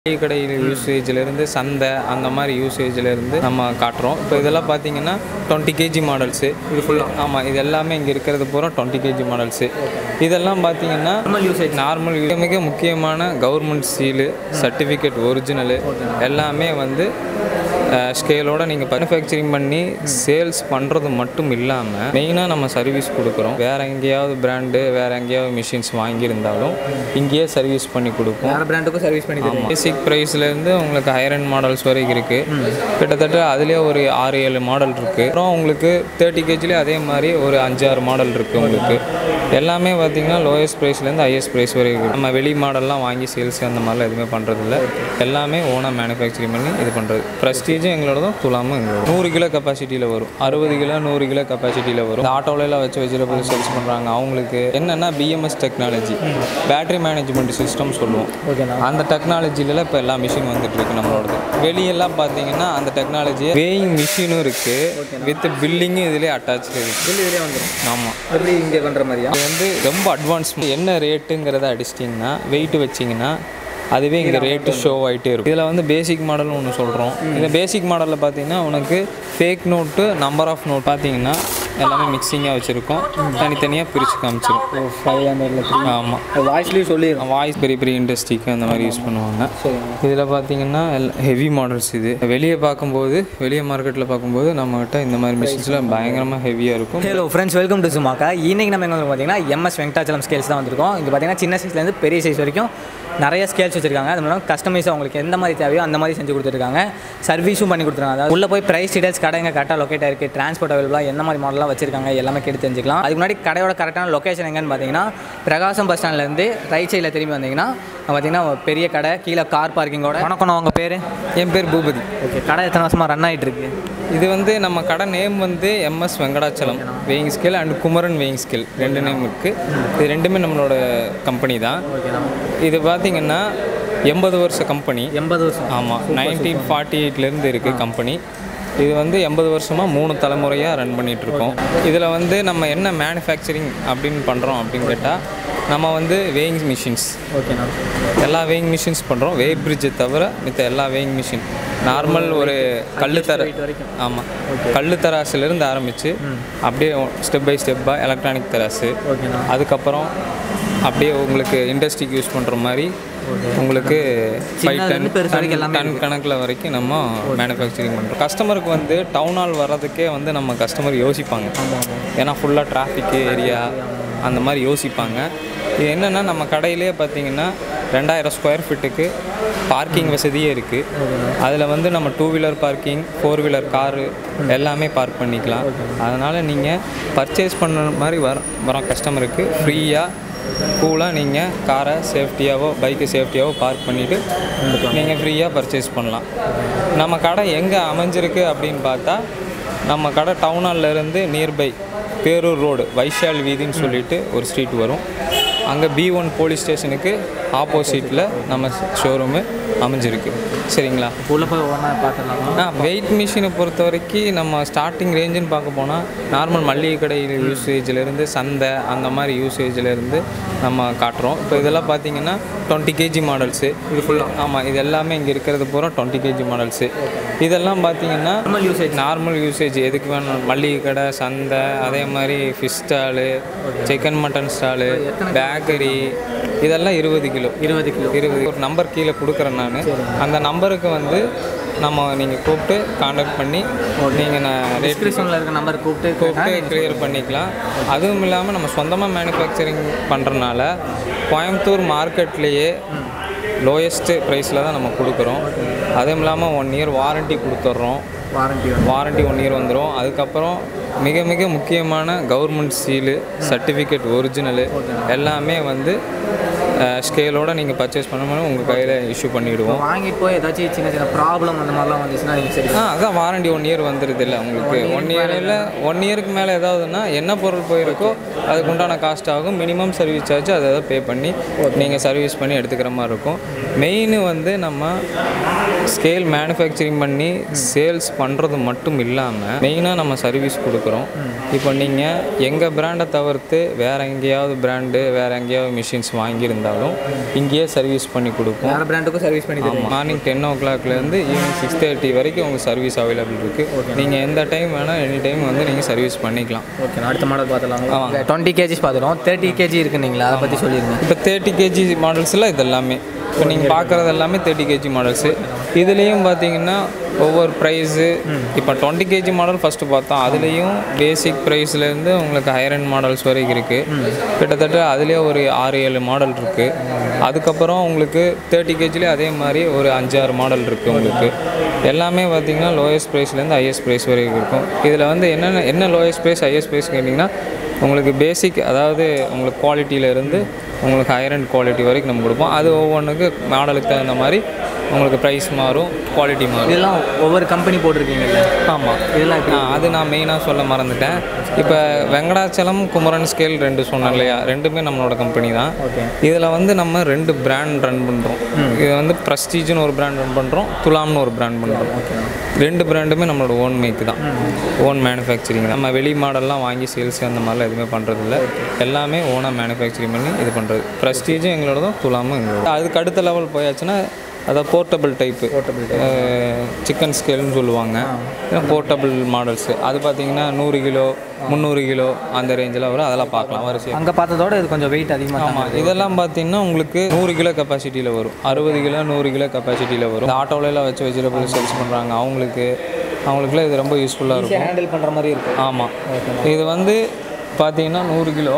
மளிகை கடையில் யூசேஜ்லேருந்து சந்தை அந்த மாதிரி யூசேஜ்லேருந்து நம்ம காட்டுறோம் இப்போ இதெல்லாம் பார்த்தீங்கன்னா டுவெண்ட்டி கேஜி மாடல்ஸு இது ஃபுல்லாக ஆமாம் இது எல்லாமே இங்கே இருக்கிறது பூரா டுவெண்ட்டி கேஜி மாடல்ஸு இதெல்லாம் பார்த்தீங்கன்னா நார்மல் யூசேஜ் நார்மல் மிக மிக முக்கியமான கவர்மெண்ட் சீலு சர்டிஃபிகேட் ஒரிஜினலு எல்லாமே வந்து ஸ்கேலோட நீங்கள் மேனுஃபேக்சரிங் பண்ணி சேல்ஸ் பண்ணுறது மட்டும் இல்லாமல் மெயினாக நம்ம சர்வீஸ் கொடுக்குறோம் வேறு எங்கேயாவது பிராண்டு வேறு எங்கேயாவது மிஷின்ஸ் வாங்கியிருந்தாலும் இங்கேயே சர்வீஸ் பண்ணி கொடுப்போம் வேறு பிராண்டுக்கும் சர்வீஸ் பண்ணி தருவீங்க பேசிக் ப்ரைஸ்லேருந்து உங்களுக்கு ஹையர் அண்ட் மாடல்ஸ் வரைக்கும் இருக்குது கிட்டத்தட்ட அதுலேயே ஒரு ஆறு ஏழு மாடல் இருக்குது அப்புறம் உங்களுக்கு தேர்ட்டி கேஜிலே அதே மாதிரி ஒரு அஞ்சு ஆறு மாடல் இருக்குது உங்களுக்கு எல்லாமே பார்த்தீங்கன்னா லோயஸ்ட் ப்ரைஸ்லேருந்து ஹையஸ்ட் ப்ரைஸ் வரைக்கும் இருக்கு. நம்ம வெளி மாடல்லாம் வாங்கி சேல்ஸ் அந்த மாதிரிலாம் எதுவுமே பண்ணுறதில்ல எல்லாமே ஓனாக மேனுஃபேக்சரிங் பண்ணி இது பண்ணுறது ப்ரெஸ்டீஜும் எங்களோடதும் துலாமும் எங்களோட நூறு கிலோ கெப்பாசிட்டியில் வரும் அறுபது கிலோ நூறு கிலோ கெப்பாசிட்டியில் வரும் இந்த ஆட்டோலலாம் வச்சு வெஜிடபிள் சேல்ஸ் பண்ணுறாங்க அவங்களுக்கு என்னென்னா BMS technology battery management system சொல்லுவோம் ஓகேண்ணா அந்த டெக்னாலஜிலலாம் இப்போ எல்லா மிஷின் வந்துட்டு இருக்கு நம்மளோடது வெளியெல்லாம் பார்த்தீங்கன்னா அந்த டெக்னாலஜி வேயிங் மிஷினும் இருக்கு வித் பில்லிங்கும் இதுலேயே அட்டாச் இருக்கு பில் இதிலே வந்துடும் ஆமாம் எப்படி இங்கே பண்ணுற மாதிரியா இது வந்து ரொம்ப அட்வான்ஸ் என்ன ரேட்டுங்கிறத அடிச்சிட்டிங்கன்னா வெயிட் வச்சிங்கன்னா அதுவே இங்கே ரேட்டு ஷோ ஆகிட்டே இருக்கும் இதில் வந்து பேசிக் மாடல்னு ஒன்று சொல்கிறோம் இந்த பேசிக் மாடலில் பார்த்தீங்கன்னா உனக்கு fake note number of note பார்த்தீங்கன்னா எல்லாமே மிக்சிங்காக வச்சுருக்கோம் தனித்தனியாக பிரித்து காமிச்சிரும் ஃபைவ் ஹண்ட்ரட்ல த்ரீ ஆமாம் வாய்ஸ்லேயும் சொல்லிடுறோம் வாய்ஸ் பெரிய பெரிய இண்டஸ்ட்ரிக்கு அந்த மாதிரி யூஸ் பண்ணுவாங்க சரிங்க இதில் பார்த்தீங்கன்னா ஹெவி மாடல்ஸ் இது வெளியே பார்க்கும்போது வெளியே மார்க்கெட்டில் பார்க்கும்போது நம்மகிட்ட இந்த மாதிரி மிஷின்ஸ்லாம் பயங்கரமாக ஹெவியாக இருக்கும் ஹலோ ஃப்ரெண்ட்ஸ் வெல்கம் டு சுமாக்கா இன்னைக்கு நம்ம எங்கே வந்து பார்த்தீங்கன்னா எம்எஸ் வெங்கடாச்சலம் ஸ்கேல்ஸ் தான் வந்திருக்கோம் இங்கே பார்த்தீங்கன்னா சின்ன சைஸ்லேருந்து பெரிய சைஸ் வரைக்கும் நிறைய ஸ்கேல்ஸ் வச்சிருக்காங்க அது மூலம் கஸ்டமைஸாக உங்களுக்கு எந்த மாதிரி தேவையோ அந்த மாதிரி செஞ்சு கொடுத்துருக்காங்க சர்வீஸும் பண்ணி கொடுத்துருக்காங்க அதாவது உள்ளே போய் ப்ரைஸ் டீடைல்ஸ் கடை எங்கே கரெக்டாக லொக்கேட் ஆயிருக்கு டிரான்ஸ்போர்ட் அவைலபிளாக எந்த மாதிரி மாடலாம் வச்சிருக்காங்க எல்லாமே கேட்டு தெரிஞ்சுக்கலாம் அதுக்கு முன்னாடி கடையோட கரெக்டான லொக்கேஷன் எங்கன்னு பார்த்தீங்கன்னா பிரகாசம் பஸ் ஸ்டாண்ட்லேருந்து ரைட் சைடில் திரும்பி வந்தீங்கன்னா பார்த்தீங்கன்னா ஒரு பெரிய கடை கீழே கார் பார்க்கிங்கோட வணக்கம் உங்கள் பேர் என் பேர் பூபதி ஓகே கடை எத்தனை வருஷமாக ரன் ஆகிட்டு இருக்கு இது வந்து நம்ம கடை நேம் வந்து MS Venkatachalam weighing scale and Kumaran weighing scale ரெண்டு நேம் இருக்குது இது ரெண்டுமே நம்மளோட கம்பெனி தான் இது பார்த்தீங்கன்னா எண்பது வருஷ கம்பெனி எண்பது வருஷம் ஆமாம் நைன்டீன் ஃபார்ட்டி எயிட்லேருந்து இருக்குது கம்பெனி இது வந்து எண்பது வருஷமாக மூணு தலைமுறையாக ரன் பண்ணிகிட்ருக்கோம் இதில் வந்து நம்ம என்ன மேனுஃபேக்சரிங் அப்படின்னு பண்ணுறோம் அப்படின்னு கேட்டால் நம்ம வந்து வேயிங் மிஷின்ஸ் ஓகேண்ணா எல்லா வேயிங் மிஷின்ஸ் பண்ணுறோம் வெயிட் பிரிட்ஜை தவிர மித்த எல்லா வேயிங் மிஷின் நார்மல் ஒரு கல்லுத்தர ஆமாம் கல்லு தராசுலேருந்து ஆரம்பித்து அப்படியே ஸ்டெப் பை ஸ்டெப்பாக எலக்ட்ரானிக் தராசு ஓகேண்ணா அதுக்கப்புறம் அப்படியே உங்களுக்கு இண்டஸ்ட்ரிக்கு யூஸ் பண்ணுற மாதிரி உங்களுக்கு ஃபைவ் டன் சின்னதுலேருந்து பெருசு வரைக்கும் எல்லாமே டன் கணக்கில் வரைக்கும் நம்ம மேனுஃபேக்சரிங் பண்ணுறோம் கஸ்டமருக்கு வந்து டவுன் ஹால் வர்றதுக்கே வந்து நம்ம கஸ்டமர் யோசிப்பாங்க ஏன்னா ஃபுல்லாக டிராஃபிக்கு ஏரியா அந்த மாதிரி யோசிப்பாங்க இது என்னென்னா நம்ம கடையிலே பார்த்தீங்கன்னா ரெண்டாயிரம் ஸ்கொயர் ஃபீட்டுக்கு பார்க்கிங் வசதியே இருக்குது அதில் வந்து நம்ம two wheeler parking four wheeler car எல்லாமே பார்க் பண்ணிக்கலாம் அதனால் நீங்கள் பர்ச்சேஸ் பண்ணுற மாதிரி வர வர கஸ்டமருக்கு ஃப்ரீயாக கூலாக நீங்கள் காரை சேஃப்டியாவோ பைக்கை சேஃப்டியாவோ பார்க் பண்ணிவிட்டு நீங்கள் ஃப்ரீயாக பர்ச்சேஸ் பண்ணலாம் நம்ம கடை எங்கே அமைஞ்சிருக்கு அப்படின்னு பார்த்தா நம்ம கடை டவுன் ஹால்ல இருந்து நியர்பை பேரூர் ரோடு வைஷால் வீதின்னு சொல்லிட்டு ஒரு ஸ்ட்ரீட் வரும் அங்கே பி ஒன் போலீஸ் ஸ்டேஷனுக்கு ஆப்போசிட்டில் நம்ம ஷோரூமு அமைஞ்சிருக்கு சரிங்களா உள்ளே போய் ஒன்றா பார்த்துடலாமா ஆ வெயிட் மிஷினை பொறுத்த வரைக்கும் நம்ம ஸ்டார்டிங் ரேஞ்சுன்னு பார்க்க போனால் நார்மல் மளிகை கடையில் யூசேஜ்லேருந்து சந்தை அந்த மாதிரி யூசேஜ்லேருந்து நம்ம காட்டுறோம் இப்போ இதெல்லாம் பார்த்தீங்கன்னா டுவெண்ட்டி கேஜி மாடல்ஸு இது ஃபுல்லாக ஆமாம் இது எல்லாமே இங்கே இருக்கிறது பூரா டுவெண்ட்டி கேஜி மாடல்ஸு இதெல்லாம் பார்த்தீங்கன்னா நார்மல் யூசேஜ் நார்மல் யூசேஜ் எதுக்கு வேணும் மளிகை கடை சந்தை அதே மாதிரி fish stall chicken mutton stall bakery இதெல்லாம் இருபது கிலோ இருபது கிலோ இருபது ஒரு நம்பர் கீழே கொடுக்குறேன் நான் அந்த நம்பருக்கு வந்து நம்ம நீங்கள் கூப்பிட்டு காண்டாக்ட் பண்ணி நீங்கள் நான் ரேட் டிஸ்கிரிப்ஷனில் இருக்க நம்பர் கூப்பிட்டு கூப்பிட்டு கிளியர் பண்ணிக்கலாம் அதுவும் இல்லாமல் நம்ம சொந்தமாக மேனுஃபேக்சரிங் பண்ணுறனால கோயம்புத்தூர் மார்க்கெட்லேயே லோயஸ்ட்டு ப்ரைஸில் தான் நம்ம கொடுக்குறோம் அதுவும் இல்லாமல் ஒன் இயர் வாரண்ட்டி கொடுத்துட்றோம் வாரண்டி வாரண்ட்டி ஒன் இயர் வந்துடும் அதுக்கப்புறம் மிக மிக முக்கியமான கவர்மெண்ட் சீலு சர்டிஃபிகேட் ஒரிஜினலு எல்லாமே வந்து ஸ்கேலோட நீங்கள் பர்ச்சேஸ் பண்ணும்போது உங்கள் கையில் இஷ்யூ பண்ணிவிடுவோம் வாங்கிட்டு போய் ஏதாச்சும் சின்ன சின்ன ப்ராப்ளம் அந்த மாதிரிலாம் வந்துச்சுன்னா நீங்கள் சரி ஆ அதான் வாரண்டி ஒன் இயர் வந்துடுது இல்லை உங்களுக்கு ஒன் இயரில் ஒன் இயருக்கு மேலே ஏதாவதுன்னா என்ன பொருள் போயிருக்கோ அதுக்கு உண்டான காஸ்ட் ஆகும் மினிமம் சர்வீஸ் சார்ஜ் அதை அதை பே பண்ணி நீங்கள் சர்வீஸ் பண்ணி எடுத்துக்கிற மாதிரி இருக்கும் மெயின் வந்து நம்ம ஸ்கேல் மேனுஃபேக்சரிங் பண்ணி சேல்ஸ் பண்ணுறது மட்டும் இல்லாமல் மெயினாக நம்ம சர்வீஸ் கொடுக்குறோம் இப்போ நீங்கள் எங்கள் பிராண்டை தவிர்த்து வேறு எங்கேயாவது பிராண்டு வேறு எங்கேயாவது மிஷின்ஸ் வாங்கியிருந்தாலும் இருந்தாலும் இங்கேயே சர்வீஸ் பண்ணி கொடுப்போம் வேறு பிராண்டுக்கும் சர்வீஸ் பண்ணி தருவீங்க ஆமாம் மார்னிங் டென் ஓ கிளாக்லேருந்து ஈவினிங் சிக்ஸ் தேர்ட்டி வரைக்கும் உங்கள் சர்வீஸ் அவைலபிள் இருக்குது நீங்கள் எந்த டைம் வேணால் எனி டைம் வந்து நீங்கள் சர்வீஸ் பண்ணிக்கலாம் ஓகே அடுத்த மாடல் பார்த்துலாம் டுவெண்ட்டி கேஜிஸ் பார்த்துருவோம் தேர்ட்டி கேஜி இருக்குன்னீங்களா அதை பற்றி சொல்லிடுங்க இப்போ தேர்ட்டி கேஜி மாடல்ஸில் இது எல்லாமே இப்போ நீங்கள் பார்க்குறது எல்லாமே தேர்ட்டி கேஜி மாடல்ஸு இதுலேயும் பார்த்தீங்கன்னா ஒவ்வொரு ப்ரைஸு இப்போ டுவெண்ட்டி கேஜி மாடல் ஃபஸ்ட்டு பார்த்தோம் அதுலேயும் பேசிக் ப்ரைஸ்லேருந்து உங்களுக்கு ஹையர் அண்ட் மாடல்ஸ் வரைக்கும் இருக்குது கிட்டத்தட்ட அதுலேயே ஒரு ஆறு ஏழு மாடல் இருக்குது அதுக்கப்புறம் உங்களுக்கு தேர்ட்டி கேஜிலே அதே மாதிரி ஒரு அஞ்சாறு மாடல் இருக்குது உங்களுக்கு எல்லாமே பார்த்தீங்கன்னா லோயஸ்ட் ப்ரைஸ்லேருந்து ஹையஸ்ட் ப்ரைஸ் வரைக்கும் இருக்கும் இதில் வந்து என்னென்ன என்ன லோயஸ்ட் ப்ரைஸ் ஹையஸ்ட் ப்ரைஸ் கேட்டிங்கன்னா உங்களுக்கு பேசிக் அதாவது உங்களுக்கு குவாலிட்டியிலேருந்து உங்களுக்கு ஹையர் அண்ட் குவாலிட்டி வரைக்கும் நம்ம கொடுப்போம் அது ஒவ்வொன்றுக்கு மாடலுக்கு தகுந்த மாதிரி உங்களுக்கு ப்ரைஸ் மாறும் குவாலிட்டி மாறும் இதெல்லாம் ஒவ்வொரு கம்பெனி போட்டிருக்கீங்கல்ல ஆமாம் இதெல்லாம் எப்படி ஆ அது நான் மெயினாக சொல்ல மறந்துட்டேன் இப்போ வெங்கடாச்சலம் குமரன் ஸ்கேல் ரெண்டு சொன்னேன் இல்லையா ரெண்டுமே நம்மளோட கம்பெனி தான் ஓகே இதில் வந்து நம்ம ரெண்டு பிராண்ட் ரன் பண்ணுறோம் இது வந்து ப்ரஸ்டீஜ்னு ஒரு பிராண்ட் ரன் பண்ணுறோம் துலாம்னு ஒரு பிராண்ட் பண்ணுறோம் ரெண்டு பிராண்டுமே நம்மளோட ஓன் மேக் தான் ஓன் மேனுஃபேக்சரிங் நம்ம வெளி மாடல்லாம் வாங்கி சேல்ஸ் அந்த மாதிரிலாம் எதுவுமே பண்ணுறதில்ல எல்லாமே ஓனாக மேனுஃபேக்சரிங் பண்ணி இது பண்ணுறது ப்ரஸ்டீஜும் எங்களோடதும் துலாமும் எங்களோட அதுக்கு அடுத்த லெவல் போயாச்சுன்னா அதான் போர்ட்டபிள் டைப்பு சிக்கன் ஸ்கேல்னு சொல்லுவாங்க போர்ட்டபிள் மாடல்ஸு அது பார்த்தீங்கன்னா நூறு கிலோ முந்நூறு கிலோ அந்த ரேஞ்சில் வரும் அதெல்லாம் பார்க்கலாம் வரிசை அங்கே பார்த்ததோட இது கொஞ்சம் வெயிட் அதிகமாக ஆமாம் இதெல்லாம் பார்த்தீங்கன்னா உங்களுக்கு நூறு கிலோ கெப்பாசிட்டியில் வரும் அறுபது கிலோ நூறு கிலோ கெப்பாசிட்டியில் வரும் ஆட்டோவிலலாம் வச்சு வெஜிடபிள் சேல்ஸ் பண்ணுறாங்க அவங்களுக்கு அவங்களுக்குலாம் இது ரொம்ப யூஸ்ஃபுல்லாக இருக்கும் ஹேண்டில் பண்ணுற மாதிரி இருக்கும் ஆமாம் இது வந்து பார்த்தீங்கன்னா நூறு கிலோ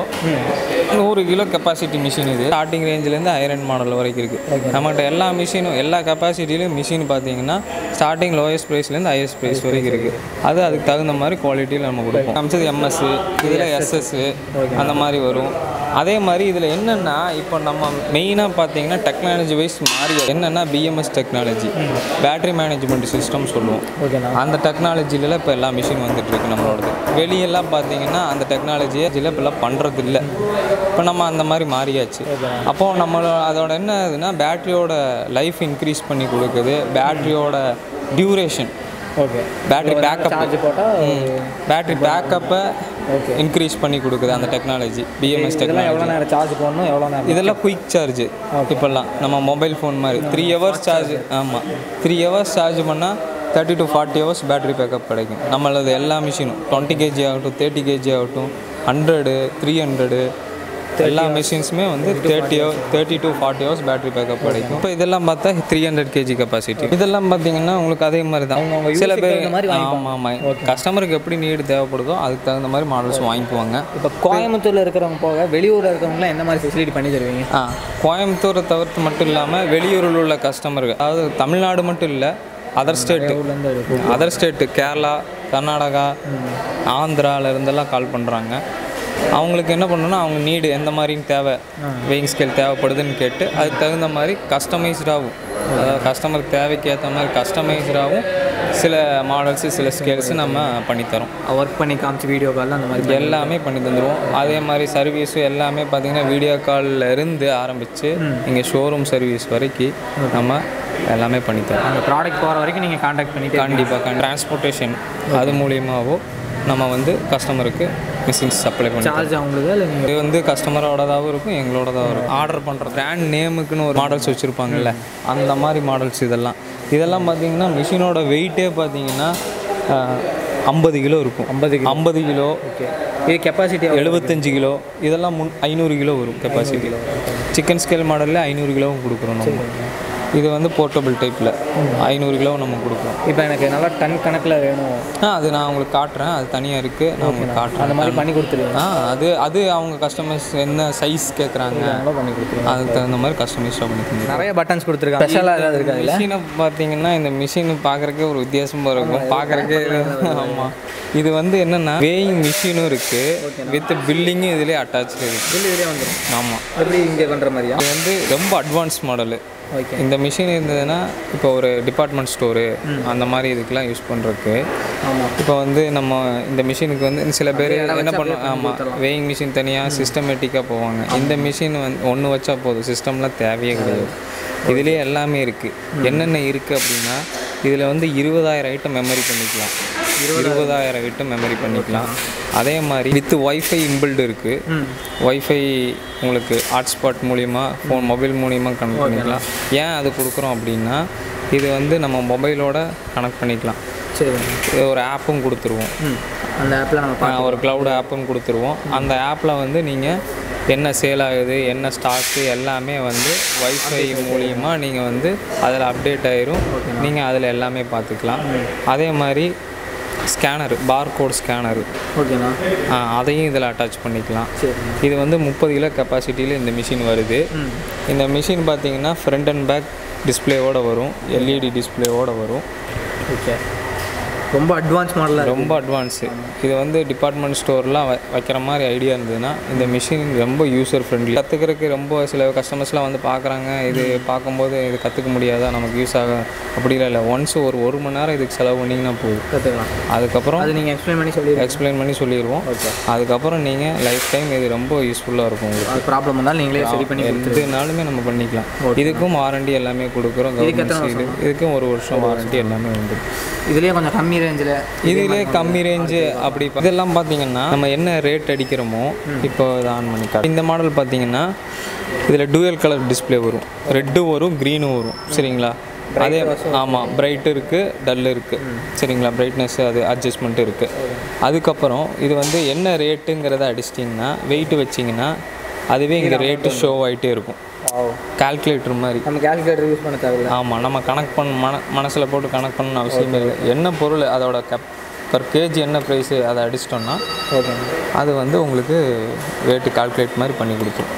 நூறு கிலோ கெப்பாசிட்டி மிஷின் இது ஸ்டார்டிங் ரேஞ்சிலேருந்து ஐரன் மாடல் வரைக்கும் இருக்குது நம்மகிட்ட எல்லா மிஷினும் எல்லா கெப்பாசிட்டிலையும் மிஷின் பார்த்தீங்கன்னா ஸ்டார்டிங் லோயஸ்ட் ப்ரைஸ்லேருந்து ஹையஸ்ட் ப்ரைஸ் வரைக்கும் இருக்குது அது அதுக்கு தகுந்த மாதிரி குவாலிட்டியில் நம்ம கொடுப்போம் அமைச்சது எம்எஸ் இதில் எஸ்எஸ் அந்த மாதிரி வரும் அதே மாதிரி இதில் என்னென்னா இப்போ நம்ம மெயினாக பார்த்தீங்கன்னா டெக்னாலஜி வைஸ் மாறி என்னென்னா BMS technology battery management system சொல்லுவோம் ஓகேண்ணா அந்த டெக்னாலஜிலலாம் இப்போ எல்லா மிஷின் வந்துட்டு இருக்கு நம்மளோடது வெளியெல்லாம் பார்த்தீங்கன்னா அந்த டெக்னாலஜியை இதில் இப்போல்லாம் பண்ணுறது இல்லை இப்போ நம்ம அந்த மாதிரி மாறியாச்சு அப்போது நம்ம அதோட என்ன இதுன்னா பேட்டரியோட லைஃப் இன்க்ரீஸ் பண்ணி கொடுக்குது பேட்டரியோட duration okay battery backup charge போட்டால் பேட்டரி பேக்கப்பை இன்க்ரீஸ் பண்ணி கொடுக்குது அந்த டெக்னாலஜி பிஎம்எஸ் இதெல்லாம் டெக்னாலஜி எவ்வளோ நேரம் சார்ஜ் போடணும் எவ்வளோ நேரம் இதெல்லாம் குயிக் சார்ஜ் இப்போல்லாம் நம்ம மொபைல் ஃபோன் மாதிரி த்ரீ ஹவர்ஸ் சார்ஜ் ஆமாம் த்ரீ ஹவர்ஸ் சார்ஜ் பண்ணால் thirty to forty hours battery backup கிடைக்கும் நம்மளது எல்லா மிஷினும் டுவெண்ட்டி கேஜி ஆகட்டும் தேர்ட்டி கேஜி ஆகட்டும் ஹண்ட்ரடு த்ரீ ஹண்ட்ரடு எல்லா மிஷின்ஸுமே வந்து thirty thirty to forty hours battery backup கிடைக்கும் இப்போ இதெல்லாம் பார்த்தா த்ரீ ஹண்ட்ரட் கேஜி கெப்பாசிட்டி இதெல்லாம் பார்த்தீங்கன்னா உங்களுக்கு அதே மாதிரி தான் சில பேர் ஆமாம் ஆமாம் கஸ்டமருக்கு எப்படி நீடு தேவைப்படுதோ அதுக்கு தகுந்த மாதிரி மாடல்ஸ் வாங்கிக்குவாங்க இப்போ கோயம்புத்தூரில் இருக்கிறவங்க போக வெளியூரில் இருக்கிறவங்களாம் எந்த மாதிரி ஃபெசிலிட்டி பண்ணி தருவீங்க ஆ கோயம்புத்தூரை தவிர்த்து மட்டும் இல்லாமல் வெளியூரில் உள்ள கஸ்டமர்கள் அதாவது தமிழ்நாடு மட்டும் இல்லை அதர் ஸ்டேட்டு ஊர்லேருந்து அதர் ஸ்டேட்டு கேரளா கர்நாடகா ஆந்திரால இருந்தெல்லாம் கால் பண்ணுறாங்க அவங்களுக்கு என்ன பண்ணணும்னா அவங்க நீடு எந்த மாதிரின்னு தேவை வெயிங் ஸ்கேல் தேவைப்படுதுன்னு கேட்டு அதுக்கு தகுந்த மாதிரி கஸ்டமைஸ்டாகவும் அதாவது கஸ்டமருக்கு தேவைக்கு ஏற்ற மாதிரி கஸ்டமைஸ்டாகவும் சில மாடல்ஸு சில ஸ்கேல்ஸு நம்ம பண்ணித்தரோம் ஒர்க் பண்ணி காமிச்சு வீடியோ காலில் அந்த மாதிரி எல்லாமே பண்ணி தந்துடுவோம் அதே மாதிரி சர்வீஸும் எல்லாமே பார்த்தீங்கன்னா வீடியோ காலில் இருந்து ஆரம்பித்து இங்கே ஷோரூம் சர்வீஸ் வரைக்கும் நம்ம எல்லாமே பண்ணித்தரோம் அந்த ப்ராடக்ட் போகிற வரைக்கும் நீங்கள் காண்டாக்ட் பண்ணிட்டு கண்டிப்பாக டிரான்ஸ்போர்ட்டேஷன் அது மூலியமாகவோ நம்ம வந்து கஸ்டமருக்கு மிஷின்ஸ் சப்ளை பண்ணி சார்ஜ் அவங்களுக்கு இல்லை நீங்கள் இது வந்து கஸ்டமரோடதாகவும் இருக்கும் எங்களோடதாகவும் இருக்கும் ஆர்டர் பண்ணுற பிராண்ட் நேமுக்குன்னு ஒரு மாடல்ஸ் வச்சுருப்பாங்கல்ல அந்த மாதிரி மாடல்ஸ் இதெல்லாம் இதெல்லாம் பார்த்தீங்கன்னா மிஷினோட வெயிட்டே பார்த்தீங்கன்னா ஐம்பது கிலோ இருக்கும் ஐம்பது கிலோ ஐம்பது கிலோ ஓகே இது கெப்பாசிட்டி எழுபத்தஞ்சு கிலோ இதெல்லாம் முன் ஐநூறு கிலோ வரும் கெப்பாசிட்டி சிக்கன் ஸ்கேல் மாடலில் ஐநூறு கிலோவும் கொடுக்குறோம் நம்ம இது வந்து போர்ட்டபிள் டைப்பில் ஐநூறு கிலோ நம்ம கொடுக்குறோம் இப்போ எனக்கு நல்லா டன் கணக்கில் வேணும் ஆ அது நான் உங்களுக்கு காட்டுறேன் அது தனியாக இருக்குது நான் உங்களுக்கு காட்டுறேன் அந்த மாதிரி பண்ணி கொடுத்துருவீங்க ஆ அது அது அவங்க கஸ்டமர்ஸ் என்ன சைஸ் கேட்குறாங்க நல்லா பண்ணி கொடுத்துருவீங்க அதுக்கு தகுந்த மாதிரி கஸ்டமைஸ்டாக பண்ணி தந்துடுவோம். நிறைய பட்டன்ஸ் கொடுத்துருக்காங்க ஸ்பெஷலாக ஏதாவது இருக்கா இல்லை மிஷினை பார்த்தீங்கன்னா இந்த மிஷின் பார்க்குறக்கே ஒரு வித்தியாசமாக இருக்கும் பார்க்குறக்கே ஆமாம் இது வந்து என்னென்னா வேயிங் மிஷினும் இருக்குது வித் பில்லிங்கும் இதுலேயே அட்டாச் இருக்குது பில் இதுலேயே வந்துடும் ஆமாம் எப்படி இங்கே பண்ணுற மாதிரியா இது வந்து ரொம்ப அட்வான்ஸ் மாடலு ஓகே இந்த மிஷின் இருந்ததுன்னா இப்போ ஒரு டிபார்ட்மெண்ட் ஸ்டோரு அந்த மாதிரி இதுக்கெல்லாம் யூஸ் பண்ணுறதுக்கு ஆமாம் இப்போ வந்து நம்ம இந்த மிஷினுக்கு வந்து சில பேர் என்ன பண்ணுவோம் ஆமாம் வேயிங் மிஷின் தனியாக சிஸ்டமேட்டிக்காக போவாங்க இந்த மிஷின் வந்து ஒன்று வச்சா போதும் சிஸ்டம்லாம் தேவையே கிடையாது இதுலேயே எல்லாமே இருக்குது என்னென்ன இருக்குது அப்படின்னா இதில் வந்து இருபதாயிரம் ஐட்டம் மெமரி பண்ணிக்கலாம் இருபதாயிரம் விட்டு மெமரி பண்ணிக்கலாம் அதே மாதிரி வித் ஒய்ஃபை இன்பில்டு இருக்குது ஒய்ஃபை உங்களுக்கு ஹாட்ஸ்பாட் மூலிமா ஃபோன் மொபைல் மூலிமா கனெக்ட் பண்ணிக்கலாம் ஏன் அது கொடுக்குறோம் அப்படின்னா இது வந்து நம்ம மொபைலோட கனெக்ட் பண்ணிக்கலாம் சரி இது ஒரு ஆப்பும் கொடுத்துருவோம் ம் அந்த ஆப்பில் நம்ம ஆஹ் ஒரு க்ளவுட் ஆப்பும் கொடுத்துருவோம் அந்த ஆப்பில் வந்து நீங்கள் என்ன சேல் ஆகுது என்ன ஸ்டாக்கு எல்லாமே வந்து வைஃபை மூலியமா நீங்கள் வந்து அதில் அப்டேட் ஆயிரும் நீங்கள் அதில் எல்லாமே பார்த்துக்கலாம் அதே மாதிரி ஸ்கேனர் பார்கோட் ஸ்கேனரு ஓகேண்ணா அதையும் இதில் அட்டாச் பண்ணிக்கலாம் சரி இது வந்து முப்பது கிலோ கெப்பாசிட்டியில் இந்த மிஷின் வருது ம் இந்த மிஷின் பார்த்தீங்கன்னா ஃப்ரண்ட் அண்ட் பேக் டிஸ்ப்ளேவோட வரும் எல்இடி டிஸ்ப்ளேவோட வரும் ஓகே ரொம்ப அட்வான்ஸ் மாடலாக ரொம்ப அட்வான்ஸு இது வந்து டிபார்ட்மெண்ட் ஸ்டோர்லாம் வ வைக்கிற மாதிரி ஐடியா இருந்ததுன்னா இந்த மிஷின் ரொம்ப யூசர் ஃப்ரெண்ட்லி கற்றுக்கிறதுக்கு ரொம்ப சில கஸ்டமர்ஸ்லாம் வந்து பார்க்குறாங்க இது பார்க்கும்போது இது கற்றுக்க முடியாதா நமக்கு யூஸ் ஆக அப்படிலாம் இல்லை ஒன்ஸ் ஒரு ஒரு மணி நேரம் இதுக்கு செலவு பண்ணிங்கன்னா போதும் கற்றுக்கலாம் அதுக்கப்புறம் அது நீங்கள் எக்ஸ்பிளைன் பண்ணி சொல்லி எக்ஸ்பிளைன் பண்ணி சொல்லிடுவோம் அதுக்கப்புறம் நீங்கள் லைஃப் டைம் இது ரொம்ப யூஸ்ஃபுல்லாக இருக்கும் உங்களுக்கு அது ப்ராப்ளம் வந்தாலும் நீங்களே சரி பண்ணி எதுனாலுமே நம்ம பண்ணிக்கலாம் இதுக்கும் வாரண்டி எல்லாமே கொடுக்குறோம் கவர்மெண்ட் சைடு இதுக்கும் ஒரு வருஷம் வாரண்டி எல்லாமே உண்டு இதுலேயே கொஞ்சம் கம்மி ரேஞ்சில் இதுல கம்மி ரேஞ்சு அப்படி பா- இதெல்லாம் பார்த்தீங்கன்னா நம்ம என்ன ரேட் அடிக்கிறோமோ இப்போ இதை ஆன் பண்ணி காட்டு. இந்த மாடல் பார்த்தீங்கன்னா இதில் டூயல் கலர் டிஸ்ப்ளே வரும் ரெட்டும் வரும் க்ரீனும் வரும் சரிங்களா அதே ஆமாம் பிரைட் இருக்குது டல் இருக்குது சரிங்களா பிரைட்னஸ் அது அட்ஜஸ்ட்மெண்ட் இருக்குது அதுக்கப்புறம் இது வந்து என்ன ரேட்டுங்கிறத அடிச்சிட்டிங்கன்னா வெயிட் வச்சிங்கன்னா அதுவே இங்கே ரேட்டு ஷோ ஆகிட்டே இருக்கும் கால்குலேட்டர் மாதிரி நம்ம கேல்குலேட்டர் யூஸ் பண்ண தேவையில்ல ஆமாம் நம்ம கனெக்ட் பண்ண மன மனசில் போட்டு கனெக்ட் பண்ணணும் அவசியமே இல்லை என்ன பொருள் அதோட கப் பர் கேஜி என்ன ப்ரைஸு அதை அடிச்சிட்டோம்னா ஓகே அது வந்து உங்களுக்கு ரேட்டு கால்குலேட் மாதிரி பண்ணி கொடுத்துரும்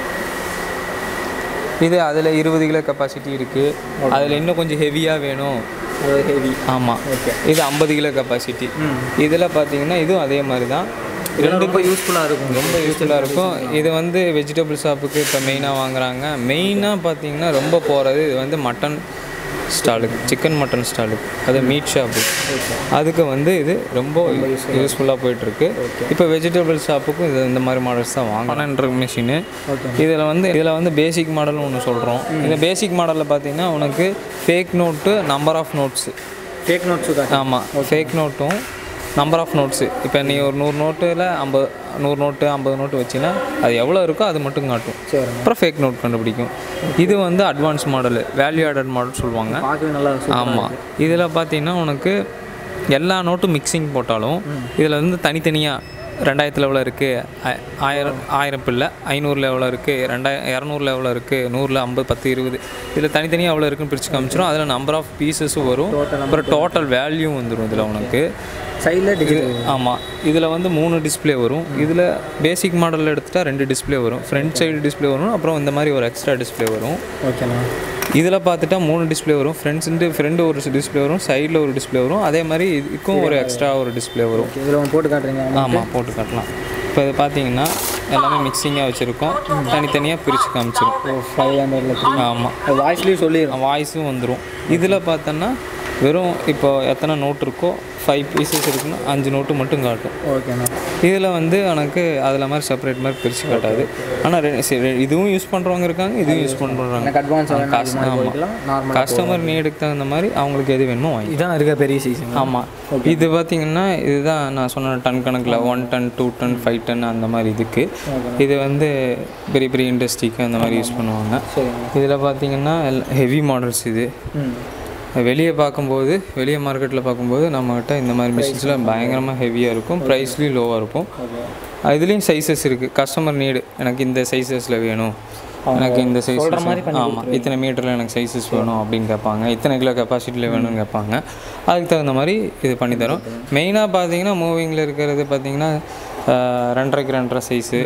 இது அதில் இருபது கிலோ கெப்பாசிட்டி இருக்குது அதில் இன்னும் கொஞ்சம் ஹெவியாக வேணும் அது ஹெவி ஆமாம் இது ஐம்பது கிலோ கெப்பாசிட்டி இதில் பார்த்தீங்கன்னா இதுவும் அதே மாதிரி தான் இதெல்லாம் ரொம்ப யூஸ்ஃபுல்லாக இருக்கும் ரொம்ப யூஸ்ஃபுல்லாக இருக்கும் இது வந்து வெஜிடபிள் ஷாப்புக்கு இப்போ மெயினாக வாங்குறாங்க மெயினாக பார்த்தீங்கன்னா ரொம்ப போகிறது இது வந்து மட்டன் ஸ்டாலுக்கு சிக்கன் மட்டன் ஸ்டாலுக்கு அது மீட் ஷாப்பு அதுக்கு வந்து இது ரொம்ப யூஸ்ஃபுல்லாக போயிட்டுருக்கு இப்போ வெஜிடபிள் ஷாப்புக்கும் இது இந்த மாதிரி மாடல்ஸ் தான் வாங்கணுன்ற மிஷினு இதில் வந்து இதில் வந்து பேசிக் மாடல்னு ஒன்று சொல்கிறோம் இந்த பேசிக் மாடலில் பார்த்தீங்கன்னா உனக்கு fake note number of notes fake notes தான் ஆமாம் ஃபேக் நோட்டும் நம்பர் ஆஃப் நோட்ஸு இப்போ நீ ஒரு நூறு நோட்டில் ஐம்பது நூறு நோட்டு ஐம்பது நோட்டு வச்சின்னா அது எவ்வளோ இருக்கோ அது மட்டும் காட்டும் சரி அப்புறம் ஃபேக் நோட் கண்டுபிடிக்கும் இது வந்து advance model value added model சொல்லுவாங்க பார்க்கவே நல்லா ஆமாம் இதில் பார்த்தீங்கன்னா உனக்கு எல்லா நோட்டும் மிக்சிங் போட்டாலும் இதில் வந்து தனித்தனியாக ரெண்டாயிரத்தில் எவ்வளோ இருக்குது ஆயிரம் ஆயிரம் பிள்ளை ஐநூறில் எவ்வளோ இருக்குது ரெண்டாயிரம் இரநூறுல எவ்வளோ இருக்குது நூறில் ஐம்பது பத்து இருபது இதில் தனித்தனியாக எவ்வளோ இருக்குன்னு பிரித்து காமிச்சிடும் அதில் நம்பர் ஆஃப் பீசஸும் வரும் அப்புறம் டோட்டல் வேல்யூ வந்துடும் இதில் உனக்கு சைடில் டிஜிட்டல் ஆமாம் இதில் வந்து மூணு டிஸ்ப்ளே வரும் இதில் பேசிக் மாடலில் எடுத்துட்டா ரெண்டு டிஸ்ப்ளே வரும் ஃப்ரண்ட் சைடு டிஸ்ப்ளே வரும் அப்புறம் இந்த மாதிரி ஒரு எக்ஸ்ட்ரா டிஸ்ப்ளே வரும் ஓகேண்ணா இதில் பார்த்துட்டா மூணு டிஸ்ப்ளே வரும் ஃப்ரண்ட்ஸுண்டு ஃப்ரெண்டு ஒரு டிஸ்ப்ளே வரும் சைடில் ஒரு டிஸ்ப்ளே வரும் அதே மாதிரி இதுக்கும் ஒரு எக்ஸ்ட்ரா ஒரு டிஸ்ப்ளே வரும் இதில் ஒன்று போட்டு காட்டுறீங்க ஆமாம் போட்டு காட்டலாம் இப்போ இது பார்த்தீங்கன்னா எல்லாமே மிக்சிங்காக வச்சுருக்கோம் தனித்தனியாக பிரித்து காமிச்சிரும் ஃபைவ் ஹண்ட்ரட்ல த்ரீ ஆமாம் வாய்ஸ்லேயும் சொல்லிடுறோம் வாய்ஸும் வந்துடும் இதில் பார்த்தோன்னா வெறும் இப்போ எத்தனை நோட் இருக்கோ ஃபைவ் பீசஸ் இருக்குன்னா அஞ்சு நோட்டு மட்டும் காட்டும் ஓகேண்ணா இதில் வந்து எனக்கு அதில் மாதிரி செப்பரேட் மாதிரி பிரித்து காட்டாது ஆனால் இதுவும் யூஸ் பண்ணுறவங்க இருக்காங்க இதுவும் யூஸ் பண்ணுறாங்க எனக்கு அட்வான்ஸ் காசு ஆமாம் நார்மல் கஸ்டமர் நீடுக்கு தகுந்த மாதிரி அவங்களுக்கு எது வேணுமோ வாங்கி இதான் இருக்க பெரிய சீசன் ஆமாம் இது பார்த்தீங்கன்னா இதுதான் நான் சொன்ன டன் கணக்கில் one ton two ton five ton அந்த மாதிரி இதுக்கு இது வந்து பெரிய பெரிய இண்டஸ்ட்ரிக்கு அந்த மாதிரி யூஸ் பண்ணுவாங்க சரிங்க இதில் பார்த்தீங்கன்னா ஹெவி மாடல்ஸ் இது ம் வெளியே பார்க்கும்போது வெளியே மார்க்கெட்டில் பார்க்கும்போது நம்மகிட்ட இந்த மாதிரி மிஷின்ஸ்லாம் பயங்கரமாக ஹெவியாக இருக்கும் ப்ரைஸ்லேயும் லோவாக இருக்கும் இதுலேயும் சைஸஸ் இருக்குது கஸ்டமர் நீடு எனக்கு இந்த சைஸஸில் வேணும் எனக்கு இந்த சைஸ் ஆமாம் இத்தனை மீட்டரில் எனக்கு சைஸஸ் வேணும் அப்படின்னு கேட்பாங்க இத்தனை கிலோ கெப்பாசிட்டியில் வேணும்னு கேட்பாங்க அதுக்கு தகுந்த மாதிரி இது பண்ணி தரோம் மெயினாக பார்த்தீங்கன்னா மூவிங்கில் இருக்கிறது பார்த்தீங்கன்னா ஆஹ், ரெண்டரைக்கு ரெண்டரை சைஸு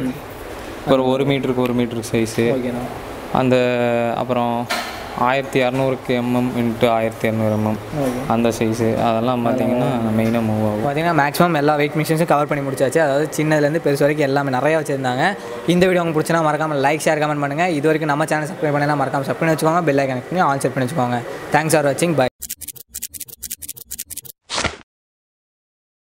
ஒரு ஒரு மீட்டருக்கு ஒரு மீட்டருக்கு சைஸு ஓகேண்ணா அந்த அப்புறம் ஆயிரத்தி இரநூறுக்கு எம்எம் இன்ட்டு ஆயிரத்தி இரநூறு எம்எம் ஓகே அந்த சைஸு அதெல்லாம் பார்த்தீங்கன்னா மெயினாக மூவ் ஆகும் பார்த்தீங்கன்னா மேக்ஸிமம் எல்லா வெயிட் மிஷின்ஸும் கவர் பண்ணி முடிச்சாச்சு அதாவது சின்னதுலேருந்து பெருசு வரைக்கும் எல்லாமே நிறைய வச்சுருந்தாங்க இந்த வீடியோ உங்களுக்கு பிடிச்சினா மறக்காமல் லைக் ஷேர் கமெண்ட் பண்ணுங்கள் இது வரைக்கும் நம்ம சேனல் சப்ஸ்கிரைப் பண்ணலாம் மறக்காமல் சப் பண்ணி வச்சுக்கோங்க பெல் ஐக்கன் பண்ணி ஆல் செட் பண்ணி வச்சுக்கோங்க தேங்க்ஸ் ஃபார் வாட்சிங் பை